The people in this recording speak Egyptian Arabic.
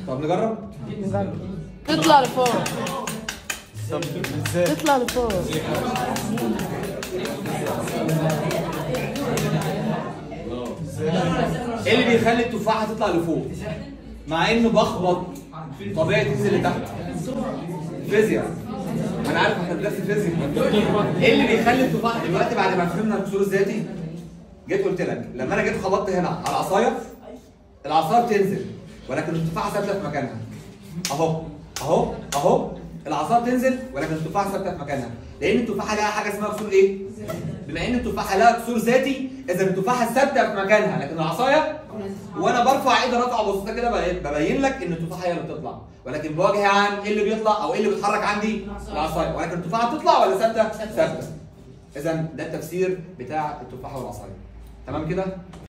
طب نجرب نجرب تطلع لفوق طب ازاي؟ تطلع لفوق ايه اللي بيخلي التفاحه تطلع لفوق مع انه بخبط طبيعي تنزل لتحت فيزياء انا عارف احنا درس فيزياء ايه اللي بيخلي التفاحه دلوقتي بعد ما فهمنا الكسور الذاتي جيت قلت لك لما انا جيت خبطت هنا على العصايه العصايه بتنزل ولكن التفاحه ثابته في مكانها اهو اهو اهو العصايه بتنزل ولكن التفاحه ثابته في مكانها لان التفاحه لها حاجه اسمها كسور ايه بما ان التفاحه لها كسور ذاتي اذا التفاحه ثابته في مكانها لكن العصايه وانا برفع ايدي رفعه بسيطه كده ببين- ببين لك ان التفاحه هي اللي بتطلع ولكن بوجه عام ايه اللي بيطلع او ايه اللي بيتحرك عندي العصايه ولكن التفاحه بتطلع ولا ثابته ثابته اذا ده التفسير بتاع التفاحه والعصايه تمام كده